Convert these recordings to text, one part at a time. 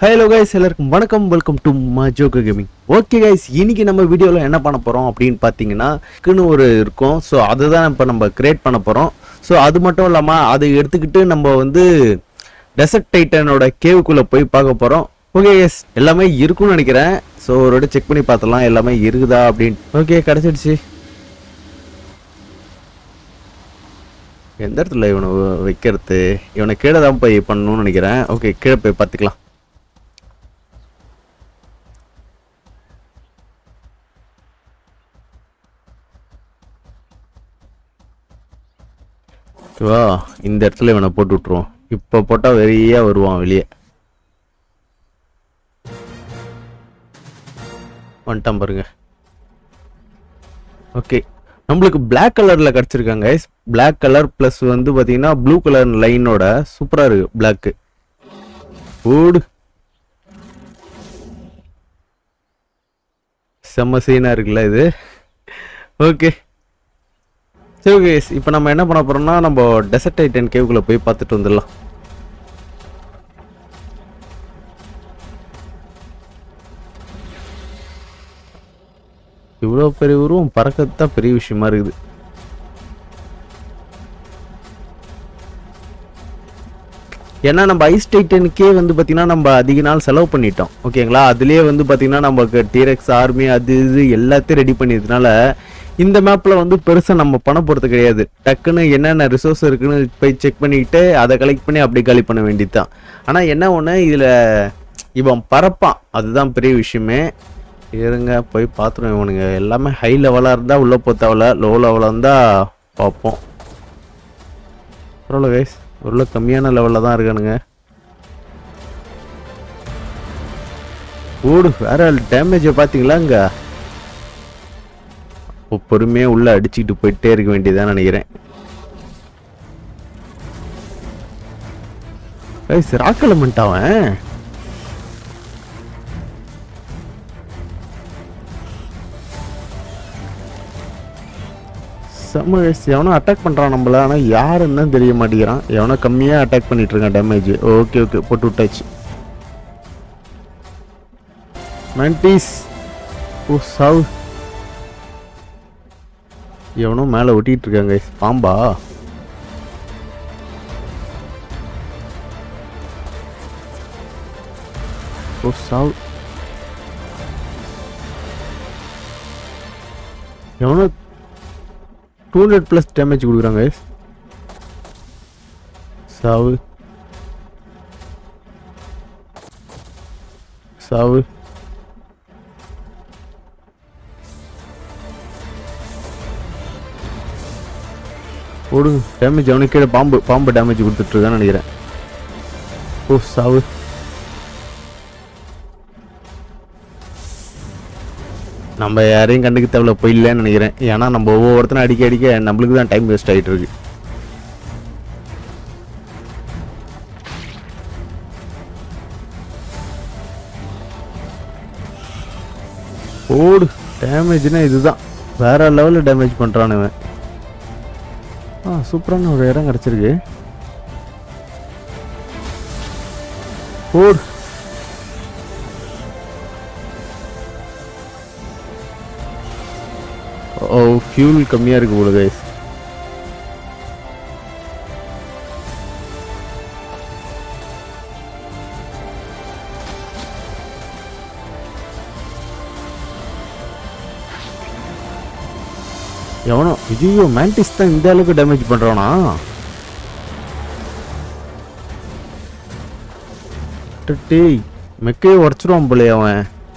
Hello guys எல்லாருக்கும் வணக்கம் welcome to மஜோக்கு கேமிங் ஓகே கைஸ் இன்னைக்கு நம்ம வீடியோவில் என்ன பண்ண போகிறோம் அப்படின்னு பார்த்தீங்கன்னா இதுக்குன்னு ஒரு இருக்கும் ஸோ அதை தான் இப்போ நம்ம கிரியேட் பண்ண போகிறோம் ஸோ அது மட்டும் இல்லாமல் அதை எடுத்துக்கிட்டு நம்ம வந்து டெசர்ட் டைட்டனோட கேவுக்குள்ளே போய் பார்க்க போகிறோம் ஓகே கைஸ் எல்லாமே இருக்கும்னு நினைக்கிறேன் ஸோ ஒரு வாட்டி செக் பண்ணி பார்த்தலாம் எல்லாமே இருக்குதா அப்படின்னு ஓகே கிடச்சிடுச்சு எந்த இடத்துல இவனை வ- வைக்கிறது இவனை கீழே தான் போய் பண்ணணும்னு நினைக்கிறேன் ஓகே கீழே போய் பார்த்துக்கலாம் ஓகேவா இந்த இடத்துல இவனை போட்டு விட்ருவோம் இப்போ போட்டால் வெறியா வருவான் வெளியே வந்துட்டான் பாருங்க ஓகே நம்மளுக்கு Black கலரில் கிடச்சிருக்காங்க Black கலர் ப்ளஸ் வந்து பார்த்தீங்கன்னா ப்ளூ கலர் லைனோட சூப்பராக இருக்கு பிளாக்கு ஓடு செம்ம சீனாக இருக்குல்ல இது ஓகே சரி ஓகே இப்போ நம்ம என்ன பண்ண போறோம்னா நம்ம டெசர்ட் டைட்டன் கேவுக்குள்ள போய் பார்த்துட்டு வந்துடலாம் இவ்வளோ பெரிய உருவம் பறக்கிறது தான் பெரிய விஷயமா இருக்குது ஏன்னா நம்ம ஐஸ் டைட்டனுக்கே வந்து பார்த்தீங்கன்னா நம்ம அதிக நாள் செலவு பண்ணிட்டோம் ஓகேங்களா அதுலேயே வந்து பார்த்தீங்கன்னா நமக்கு டீரெக்ஸ் ஆர்மி அது இது எல்லாத்தையும் ரெடி பண்ணியதுனால இந்த மேப்பில் வந்து பெருசாக நம்ம பண்ண போகிறது கிடையாது டக்குன்னு என்னென்ன ரிசோர்ஸ் இருக்குன்னு போய் செக் பண்ணிக்கிட்டு அதை கலெக்ட் பண்ணி அப்படியே காலி பண்ண வேண்டியது தான் ஆனால் என்ன ஒன்று இதில் இவன் பறப்பான் அதுதான் பெரிய விஷயமே இருங்க போய் பார்த்துருவோம் இவனுங்க எல்லாமே ஹை லெவலாக இருந்தால் உள்ளே போத்தாவில் லோ லெவலாக இருந்தால் பார்ப்போம் பரவாயில்ல கைஸ் உள்ள கம்மியான லெவலில் தான் இருக்கானுங்க ஓடு வேற டேமேஜை பார்த்தீங்களா இங்க அப்போ பொறுமையாக உள்ள அடிச்சுக்கிட்டு போயிட்டே இருக்க வேண்டியதான் நினைக்கிறேன் கைஸ் ராக்கலமெண்ட் அவன் செம்ம guys. எவனோ அட்டாக் பண்ணுறான் நம்மள ஆனால் யாருன்னு தான் தெரிய மாட்டேங்கிறான் எவனோ கம்மியாக அட்டாக் பண்ணிட்டு இருக்கான் டேமேஜ் ஓகே ஓகே போட்டு விட்டாச்சு நைன்டிஸ் ஓ சாவு எவனோ மேலே ஒட்டிட்டு இருக்காங்க guys. பாம்பா ஓ சாவு எவனோ டூ ஹண்ட்ரட் ப்ளஸ் டேமேஜ் கொடுக்குறாங்க guys. சாவு சாவு ஓடுங்க டேமேஜ் அவனுக்கு கீழே பாம்பு பாம்பு டேமேஜ் கொடுத்துட்டு இருக்கான்னு நினைக்கிறேன் ஓ சாவு நம்ம யாரையும் கண்டுக்க தேவையில்ல போயிடலன்னு நினைக்கிறேன் ஏன்னா நம்ம ஒவ்வொருத்தரும் அடிக்க அடிக்க நம்மளுக்கு தான் டைம் வேஸ்ட் ஆகிட்டு இருக்கு ஓடு டேமேஜ்னா இதுதான் வேற லெவலில் டேமேஜ் பண்ணுறான் இவன் ஆ சூப்பரான ஒரு இடம் கிடச்சிருக்கு ஓடு ஓ ஃபியூல் கம்மியாக இருக்கு போல கைஸ் எவனோ ஐயோ மேண்டிஸ் தான் இந்த அளவுக்கு டேமேஜ் பண்றானா டேய் மெக்கையை உடச்சிருவான் போலயே அவன்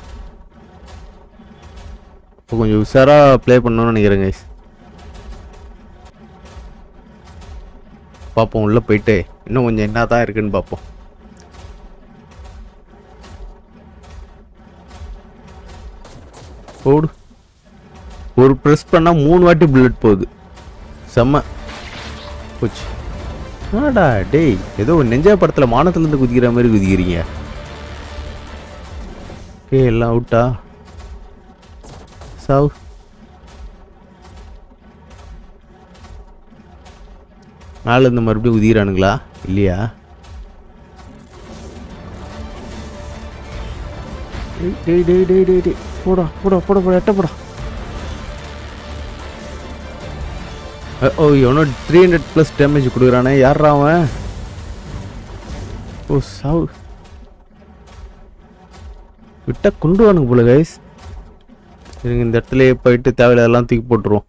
இப்போ கொஞ்சம் உஷாரா ப்ளே பண்ணணும்னு நினைக்கிறேன் guys பார்ப்போம் உள்ள போயிட்டு இன்னும் கொஞ்சம் என்ன தான் இருக்குன்னு பார்ப்போம் ஓடு ஒரு ப்ரெஸ் பண்ணால் மூணு வாட்டி புல்லட் போகுது செம்ம போச்சு ஆடா டேய் ஏதோ நெஞ்சா படத்தில் மானத்துலேருந்து குதிக்கிற மாதிரி குதிக்கிறீங்க ஓகே எல்லாம் அவுட்டா சாவு மேலே இருந்து மறுபடியும் உதிக்கிறானுங்களா இல்லையா டேய் டேய் டேய் டேய் டேய் டேய் போடா போடா போடா போடா எட்ட போடா அ- ஓ எவனோ த்ரீ ஹண்ட்ரட் ப்ளஸ் டேமேஜ் கொடுக்குறானே யாரா அவன் ஓ சாவு விட்டா கொண்டு வானுங்க போல கைஸ் இருங்க இந்த இடத்துல போயிட்டு தேவையில்லாம் தூக்கி போட்டுருவோம்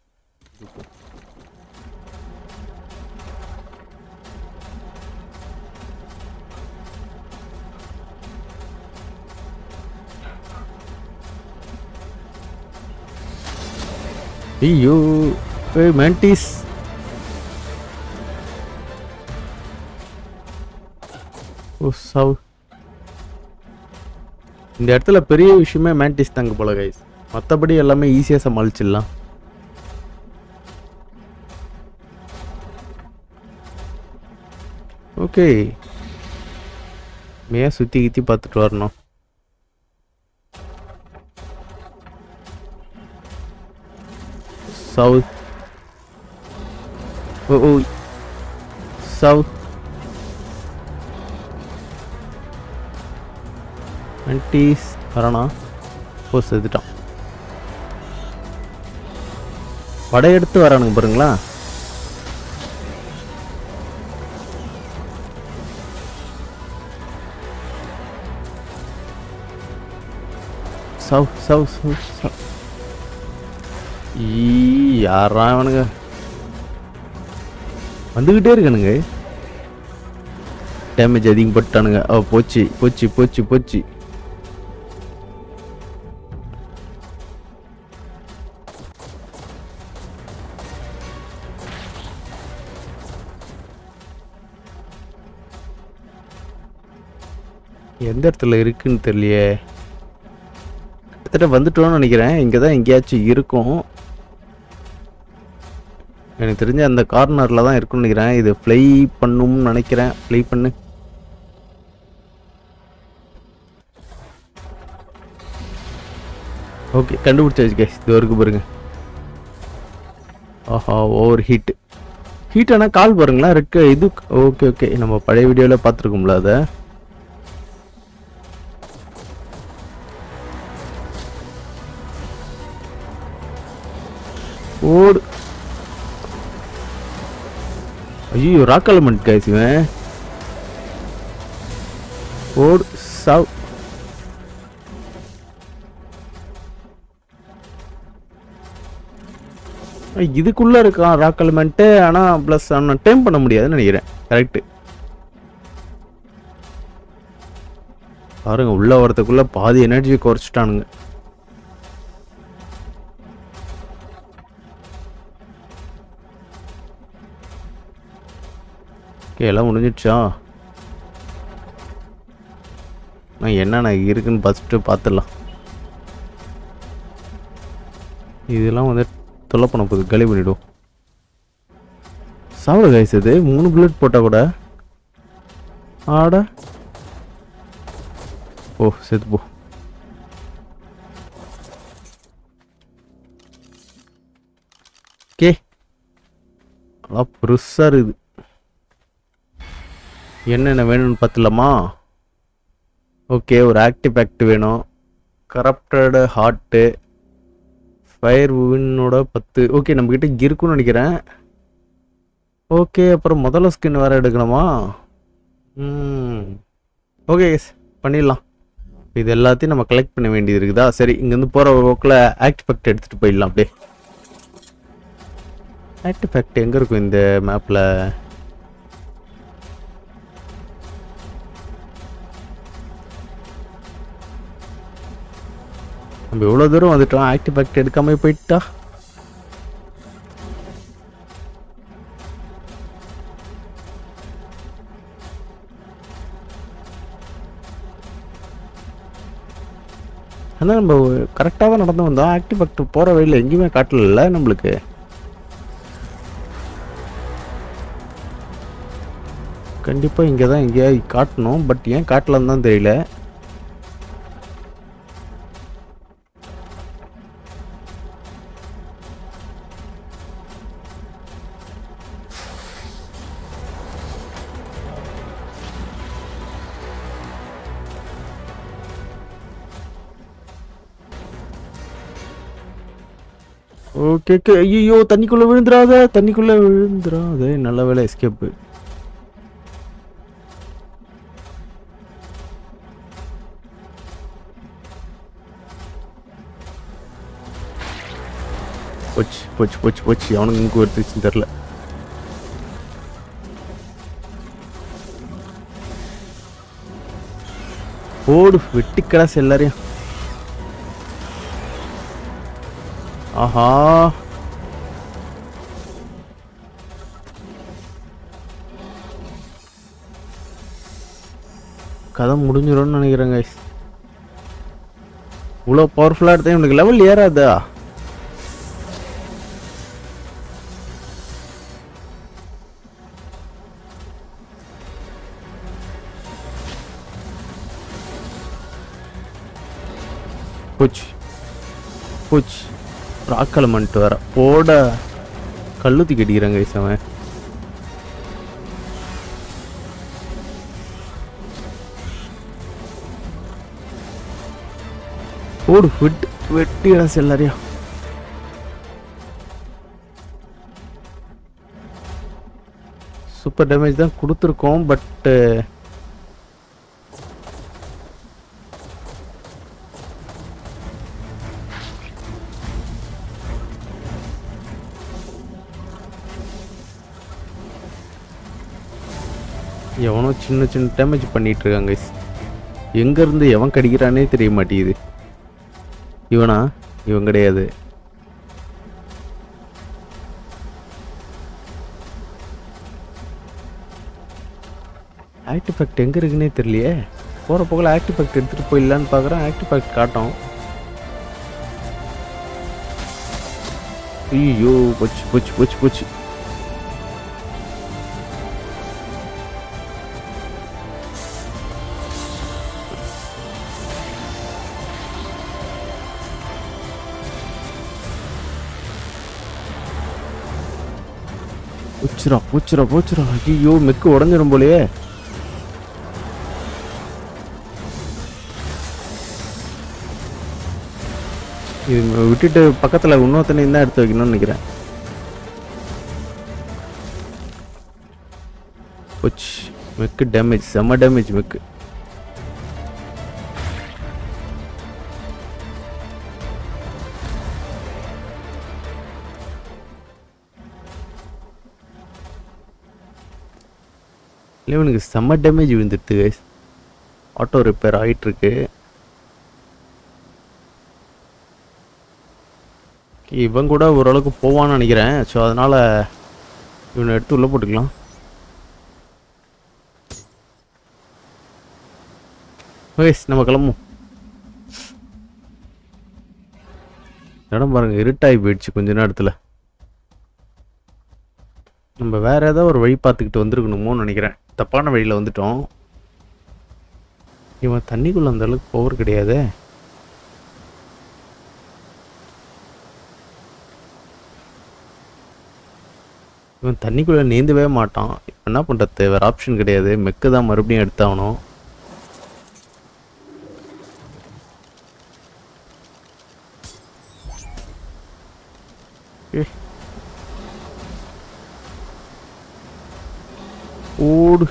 ஐயோ ஏய் மேண்டிஸ் ஓ சாவு இந்த இடத்துல பெரிய விஷயமே மேண்டிஸ் தாங்க போல கைஸ் மற்றபடி எல்லாமே ஈஸியாக சமாளிச்சிடலாம் ஓகே மே சுற்றி கித்தி பார்த்துட்டு வரணும் சவுத் ஓ ஓ சவுத் ஆன்டிஸ் வரானா ஓ செதுட்டான் படையெடுத்து வரானுங்க பாருங்களா சவ் சவ் சவ் சவ் ஈ யாரா அவனுங்க வந்துக்கிட்டே இருக்கானுங்க டேமேஜ் அதிகப்பட்டானுங்க ஓ போச்சு போச்சு போச்சு போச்சு எந்த இடத்துல இருக்குன்னு தெரியலையே கிட்டத்தட்ட வந்துட்டோம்னு நினைக்கிறேன் இங்கே தான் எங்கேயாச்சும் இருக்கும் எனக்கு தெரிஞ்ச அந்த கார்னரில் தான் இருக்கும்னு நினைக்கிறேன் இது ஃப்ளை பண்ணும்னு நினைக்கிறேன் ஃப்ளை பண்ணு ஓகே கண்டுபிடிச்சாச்சு கேஸ் இது வரைக்கும் பாருங்க ஆஹா ஓவர் ஹீட் ஹீட் ஆனால் கால் பாருங்களேன் ரெட் இது ஓகே ஓகே நம்ம பழைய வீடியோவில் பார்த்துருக்கோம்ல அதை ஓடு ஐயோ ராக் எலமெண்ட் கைஸ் இவன் ஓடு சாவ் ஐய், இதுக்குள்ள இருக்கான் ராக் எலமெண்ட்டு ஆனால் ப்ளஸ் ஆனால் டைம் பண்ண முடியாதுன்னு நினைக்கிறேன் கரெக்டு பாருங்க உள்ள வரதுக்குள்ள பாதி எனர்ஜி குறைச்சிட்டானுங்க ஓகே எல்லாம் முடிஞ்சிடுச்சா நான் என்னென்ன இருக்குன்னு ஃபஸ்ட்டு பார்த்துடலாம் இதெல்லாம் வந்து தொல்லை பண்ண போகுது களி பண்ணிவிடும் சாப்பிட கைஸ் இது மூணு புல்லட் போட்டால் கூட ஆட ஓ செத்து போ கே நல்லா பெருசாக இருக்குது என்னென்ன வேணும்னு பார்த்துலாமா ஓகே ஒரு ஆக்டிவ் ஆக்ட் வேணும் கரப்டடு ஹார்ட்டு ஃபயர் வின்னோட பத்து ஓகே நம்மக்கிட்ட இருக்குன்னு நினைக்கிறேன் ஓகே அப்புறம் முதல்ல ஸ்கின் வேறு எடுக்கணுமா ம் ஓகே எஸ் பண்ணிடலாம் இது எல்லாத்தையும் நம்ம கலெக்ட் பண்ண வேண்டியது இருக்குதா சரி இங்கேருந்து போகிற போக்கில் ஆக்டிஃபேக்ட் எடுத்துகிட்டு போயிடலாம் அப்படியே ஆக்டிஃபேக்ட் எங்கே இருக்கும் இந்த மேப்பில் நம்ம எவ்வளோ தூரம் வந்துட்டோம் ஆக்டிவ் ஆக்ட் எடுக்காம போயிட்டா ஆனால் நம்ம கரெக்டாக தான் நடந்து வந்தோம் ஆக்டிவ் ஆக்ட் போகிற வழியில் எங்கேயுமே காட்டல நம்மளுக்கு கண்டிப்பாக இங்கே தான் எங்கேயாவது காட்டணும் பட் ஏன் காட்டலன்னு தான் தெரியல ஓகே ஐயோ தண்ணிக்குள்ள விழுந்துராத தண்ணிக்குள்ள விழுந்துராத நல்ல வேலை எஸ்கேப்பு போச்சு போச்சு போச்சு போச்சு அவனுக்கு இங்கே வருதுச்சுன்னு தெரில ஓடு வெட்டி கிளாஸ் எல்லாரையும் ஆஹா கதை முடிஞ்சிடும்னு நினைக்கிறேன் guys இவ்வளோ பவர்ஃபுல்லாக எடுத்தேன் இவனுக்கு லெவல் ஏறாதா போச்சு போச்சு ராக்கலமெண்ட் வர போட கல்லுத்தி கட்டிக்கிறாங்க guys அவன் ஓடு வெட்டு வெட்டி கிடச்சு எல்லாரையும் சூப்பர் டேமேஜ் தான் கொடுத்துருக்கோம் பட்டு எவனோ சின்ன சின்ன டேமேஜ் பண்ணிட்டு இருக்காங்க guys. எங்க இருந்து எவன் கடிக்கிறானே தெரிய மாட்டேங்குது இவனா இவன் கிடையாது ஆக்டிஃபேக்ட் எங்க இருக்குன்னே தெரியலையே போற போகல ஆக்டிஃபேக்ட் எடுத்துட்டு போயிடலான்னு பார்க்குறேன் ஆக்டிஃபேக்ட் காட்டும் ஐயோ போச்சு போச்சு போச்சு போச்சு போச்சுரா போச்சுரா போச்சுரா ஐயோ மெக்கு உடஞ்சிரும் போலயே இது விட்டுட்டு பக்கத்துல இன்னொருத்தனையும் தான் எடுத்து வைக்கணும்னு நினைக்கிறேன் போச்சு மெக்கு டேமேஜ் செம்ம டேமேஜ் மெக்கு இல்லை இவனுக்கு செம்ம டேமேஜ் விழுந்துடுது கைஸ் ஆட்டோ ரிப்பேர் ஆகிட்டுருக்கு இவன் கூட ஓரளவுக்கு போவான்னு நினைக்கிறேன் ஸோ அதனால் இவனை எடுத்து உள்ளே போட்டுக்கலாம் கைஸ் நம்ம கிளம்பும் இடம் பாருங்க இருட்டாகி போயிடுச்சு கொஞ்ச நேரத்தில் நம்ம வேற ஏதாவது ஒரு வழி பார்த்துக்கிட்டு வந்திருக்கணுமோன்னு நினைக்கிறேன் தப்பான வழியில் வந்துட்டோம் இவன் தண்ணிக்குள்ள அந்த அளவுக்கு பவர் கிடையாதே இவன் தண்ணிக்குள்ள நீந்தவே மாட்டான் இப்ப என்ன பண்றது வேற ஆப்ஷன் கிடையாது மெக்கு தான் மறுபடியும் எடுத்தாகணும் ஏ ஓடு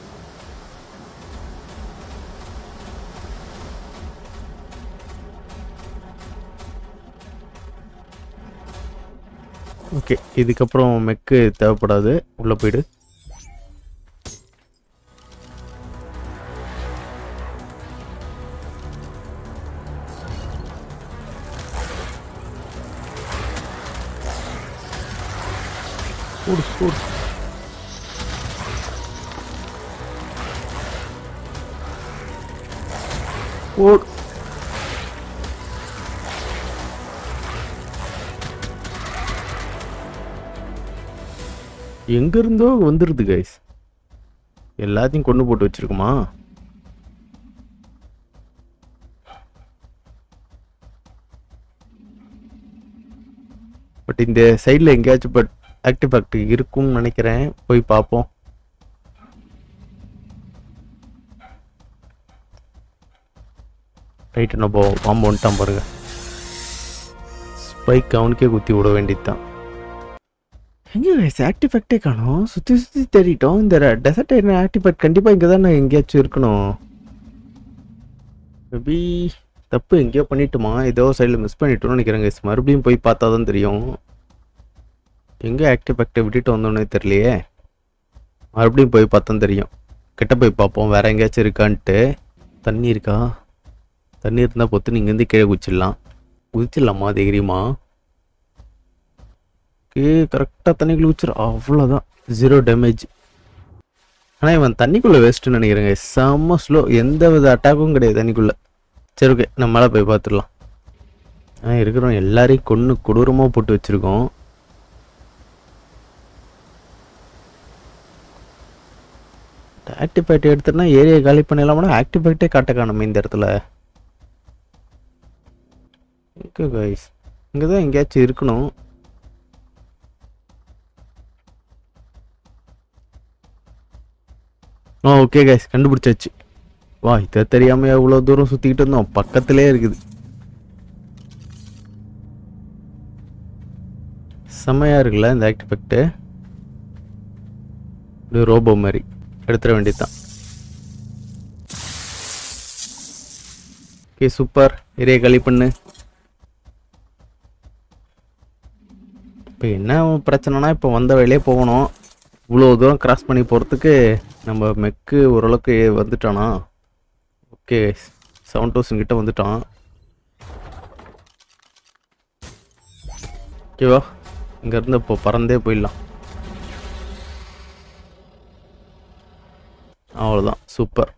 ஓகே இதுக்கப்புறம் மெக்கு தேவைப்படாது உள்ள போயிடு ஓடு ஓடு ஓடு எங்க இருந்தோ வந்துருது கைஸ் எல்லாத்தையும் கொண்டு போட்டு வச்சிருக்குமா பட் இந்த சைடில் எங்கேயாச்சும் பட் ஆக்டிவ் ஆக்டிவ் இருக்கும்னு நினைக்கிறேன் போய் பார்ப்போம் ரைட் நம்ம பாம்பு வந்துட்டான் பாருங்க ஸ்பைக் அவனுக்கே குத்தி விட வேண்டியதுதான் எங்கே கைஸ் ஆக்டிஃபெக்டே காணோம் சுற்றி சுற்றி தேடிட்டோம் இந்த டெசர்ட் என்ன ஆக்டிஃபெக்ட் கண்டிப்பாக இங்கே தானே எங்கேயாச்சும் இருக்கணும் மேபி தப்பு எங்கேயோ பண்ணிட்டோமா ஏதோ சைடில் மிஸ் பண்ணிட்டோம்னு நினைக்கிறேன் கைஸ் மறுபடியும் போய் பார்த்தா தான் தெரியும் எங்கே ஆக்டிஃபெக்டை விட்டுட்டு வந்தோன்னே தெரியலையே மறுபடியும் போய் பார்த்தா தெரியும் கிட்ட போய் பார்ப்போம் வேற எங்கேயாச்சும் இருக்கான்ட்டு தண்ணி இருக்கா தண்ணி இருந்தால் பொத்து இங்கேருந்து கீழே குச்சிடலாம் குதிச்சிடலாமா தைரியமா ஓகே கரெக்டாக தண்ணிக்குள்ள குச்சிரு அவ்வளோதான் ஜீரோ டேமேஜ் ஆனால் இவன் தண்ணிக்குள்ளே வேஸ்ட்டுன்னு நினைக்கிறேங்க செம்ம ஸ்லோ எந்த வித அட்டாக்கும் கிடையாது தண்ணிக்குள்ளே சரி ஓகே நம்ம மேலே போய் பார்த்துடலாம் ஆ இருக்கிறோம் எல்லாரையும் கொன்று கொடூரமாக போட்டு வச்சுருக்கோம் ஆக்டிவேட் எடுத்துனா ஏரியா காலி பண்ணிடலாம்னா ஆக்டிவேட்டே காட்ட காணுமே இந்த இடத்துல ஓகே கைஸ் இங்கே தான் எங்கேயாச்சும் இருக்கணும் ஆ ஓகே கைஸ் கண்டுபிடிச்சாச்சு வா இதை தெரியாம எவ்வளோ தூரம் சுற்றிக்கிட்டு இருந்தோம் பக்கத்திலே இருக்குது செம்மையா இருக்குல்ல இந்த ஆக்டிஃபெக்ட்டு இது ரோபோ மாதிரி எடுத்துட வேண்டியதுதான் ஓகே சூப்பர் ஏரியா காலி பண்ணு இப்போ என்ன பிரச்சனைனா இப்போ வந்த வழியிலே போகணும் இவ்வளோ தூரம் கிராஸ் பண்ணி போகிறதுக்கு நம்ம மெக்கு ஓரளவுக்கு வந்துட்டானா ஓகே செவன் தௌசண்ட் கிட்ட வந்துட்டான் ஓகேவா இங்கேருந்து இப்போ பறந்தே போயிடலாம் அவ்வளோதான் சூப்பர்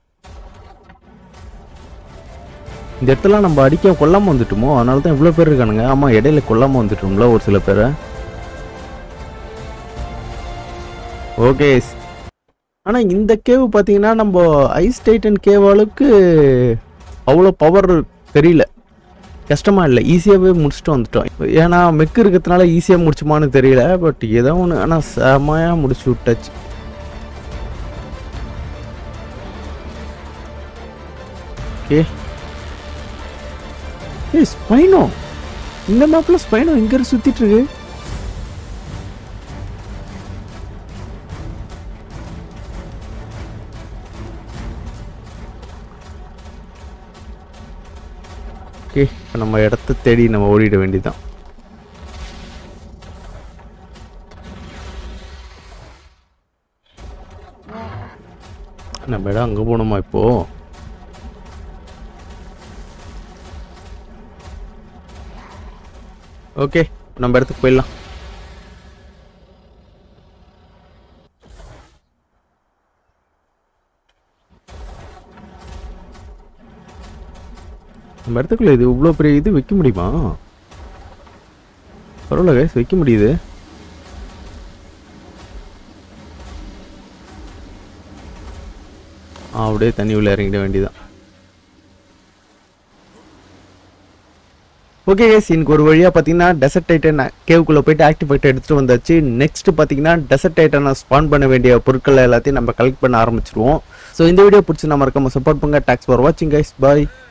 இந்த இடத்துல நம்ம அடிக்க கொல்லாமல் வந்துட்டோமோ அதனால தான் இவ்வளோ பேர் இருக்கானுங்க ஆமாம் இடையில கொல்லாமல் வந்துட்டோம்ல ஒரு சில பேரை ஓகே ஆனால் இந்த கேவ் பார்த்தீங்கன்னா நம்ம ஐஸ் டைட்டன் கேவ் அளவுக்கு அவ்வளோ பவர் தெரியல கஷ்டமா இல்லை ஈஸியாகவே முடிச்சுட்டு வந்துட்டோம் ஏன்னா மெக்கு இருக்கிறதுனால ஈஸியாக முடிச்சுமான்னு தெரியல பட் ஏதோ ஒன்று ஆனால் செமையாக முடிச்சு விட்டாச்சு ஓகே ஏய் ஸ்பைனோ இந்த மேப்பில் ஸ்பைனோ எங்கே சுற்றிட்டு இருக்கு ஓகே இப்போ நம்ம இடத்த தேடி நம்ம ஓடிட வேண்டியதுதான் நம்ம இடம் அங்கே போகணுமா இப்போ ஓகே நம்ம இடத்துக்கு போயிடலாம் நம்ம இடத்துக்குள்ள இது இவ்வளோ பெரிய இது வைக்க முடியுமா பரவாயில்ல கைஸ் வைக்க முடியுது ஆ அப்படியே தண்ணி உள்ள இறங்கிட வேண்டியதான் ஓகே கேஸ் இன்னைக்கு ஒரு வழியாக பார்த்தீங்கன்னா டெசர்ட் டைட்டன் கேவுக்குள்ளே போயிட்டு ஆக்டிவேட் எடுத்துகிட்டு வந்தாச்சு நெக்ஸ்ட் பார்த்தீங்கன்னா டெசர்ட் டைட்டனை ஸ்பான் பண்ண வேண்டிய பொருட்கள் எல்லாத்தையும் நம்ம கலெக்ட் பண்ண ஆரம்பிச்சிருவோம் ஸோ இந்த வீடியோ பிடிச்சி நம்ம மறக்காம சப்போர்ட் பண்ணுங்க தேங்க்ஸ் ஃபார் வாட்சிங் கைஸ் பாய்